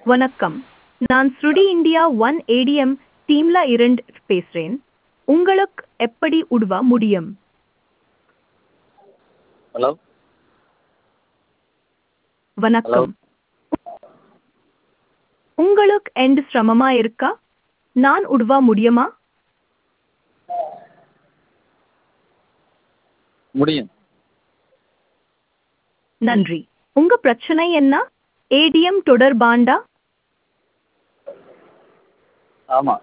வணக்கம் நான் ஸ்ருடி இந்தியா ஒன் ஏடிஎம் டீம்ல இருந்து பேசுறேன் உங்களுக்கு எப்படி உதவ முடியும் ஹலோ வணக்கம் உங்களுக்கு எந்த சிரமமா இருக்கா நான் உதவ முடியுமா முடியும் நன்றி உங்க பிரச்சனை என்ன ஏடிஎம் தொடர்பாண்டா ஆமாம்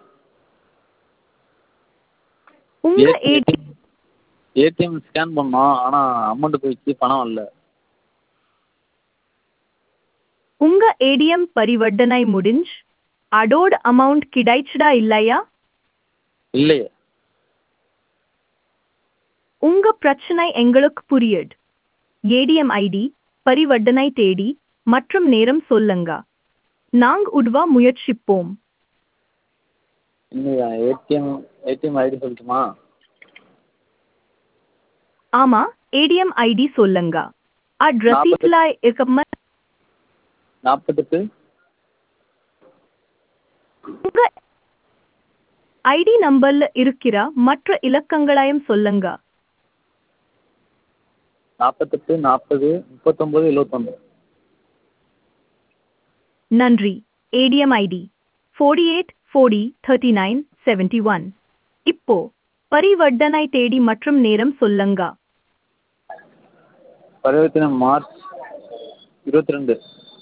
உங்க ஏடிஎம் ஏடிஎம் ஸ்கேன் பண்ணோம் ஆனால் அமௌண்ட் போயிடுச்சு பணம் வரல உங்க ஏடிஎம் பரிவர்த்தனை முடிஞ்சு அதோட அமௌண்ட் கிடைச்சதா இல்லையா இல்லையே உங்க பிரச்சனை எங்களுக்கு புரியுது ஏடிஎம் ஐடி பரிவர்த்தனை தேதி மற்றும் நேரம் சொல்லுங்க நாங்க உதவ முயற்சிப்போம் இல்லையா ஏடிஎம் ஏடிஎம் ஐடி சொல்லட்டுமா ஆமா ஏடிஎம் ஐடி சொல்லுங்க அட் ரசீட்ல இருக்க நாற்பத்தெட்டு உங்க ஐடி நம்பர்ல இருக்கிற மற்ற இலக்கங்களையும் சொல்லுங்க நாற்பத்தெட்டு நாற்பது முப்பத்தொம்பது எழுவத்தொன்று நன்றி ATM ID forty eight forty thirty nine seventy one இப்போ பரிவர்த்தனை தேதி மற்றும் நேரம் சொல்லுங்க பரிவர்த்தனை மார்ச் இருபத்தி ரெண்டு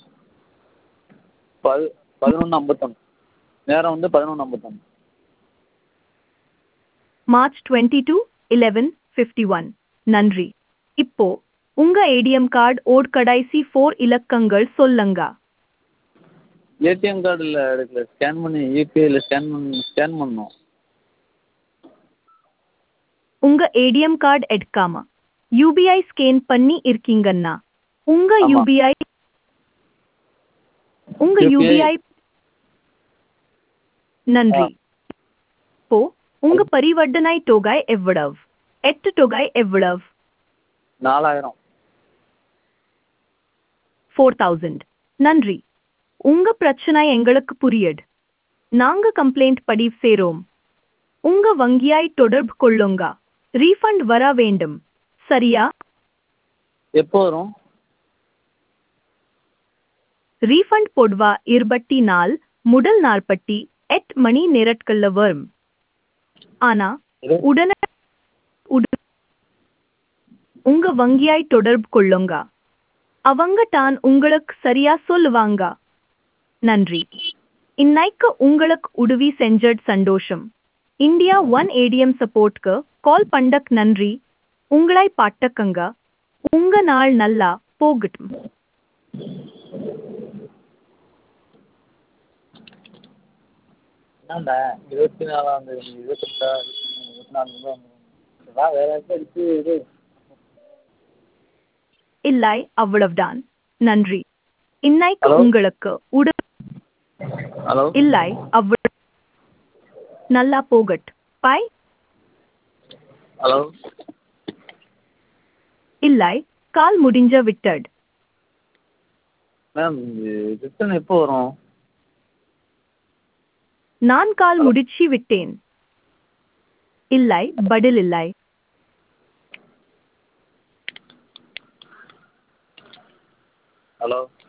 பது பதினொன்று ஐம்பத்தொன்று நேரம் வந்து பதினொன்று ஐம்பத்தொன்று March twenty two eleven fifty one நன்றி இப்போ உங்க ஏடிஎம் கார்டு ஓட் கடைசி ஃபோர் இலக்கங்கள் சொல்லுங்க ஏடிஎம் கார்டில் எடுக்கல ஸ்கேன் பண்ணி யூபிஐயில் ஸ்கேன் பண்ணி ஸ்கேன் பண்ணோம் உங்க ஏடிஎம் கார்டு எடுக்காம யூபிஐ ஸ்கேன் பண்ணி இருக்கீங்கன்னா உங்க ஆமா. யூபிஐ உங்க UPI யூபிஐ நன்றி இப்போ உங்க பரிவர்த்தனை தொகை எவ்வளவு எட்டு தொகை எவ்வளவு நாலாயிரம் ஃபோர் தௌசண்ட் நன்றி உங்க பிரச்சனை எங்களுக்கு புரியுது நாங்க கம்ப்ளைண்ட் பதிவு செய்றோம் உங்க வங்கியாய் தொடர்பு கொள்ளுங்க ரீஃபண்ட் வர வேண்டும் சரியா எப்போ வரும் ரீஃபண்ட் போடுவா இருபத்தி நாள் முதல் நாற்பத்தி எட்டு மணி நேரட்கள்ல வரும் ஆனா இது- உடனே உட- உங்க வங்கியாய் தொடர்பு கொள்ளுங்க அவங்க தான் உங்களுக்கு சரியா சொல்லுவாங்க நன்றி இன்னைக்கு உங்களுக்கு உதவி செஞ்சது சந்தோஷம் இந்தியா ஒன் ஏடிஎம் சப்போர்ட்க்கு கால் பண்ணக் நன்றி உங்களை பாட்டக்கங்க உங்க நாள் நல்லா போகட்டும் என்னண்டா இருபத்தி நாலாம் தேதி இருபத்தெட்டா இருபத்தி நாலு வா வேற யாருக்கும் அடிச்சு இது இல்லை அவ்வளவுதான் நன்றி இன்னைக்கு Hello? உங்களுக்கு உட ஹலோ இல்லை அவ்வளவு நல்லா போகட் பாய் ஹலோ இல்லை கால் முடிஞ்ச விட்டட் மேம் ரிட்டர்ன் எப்போ வரும் நான் கால் முடிச்சு விட்டேன் இல்லை பதில் இல்லை ஹலோ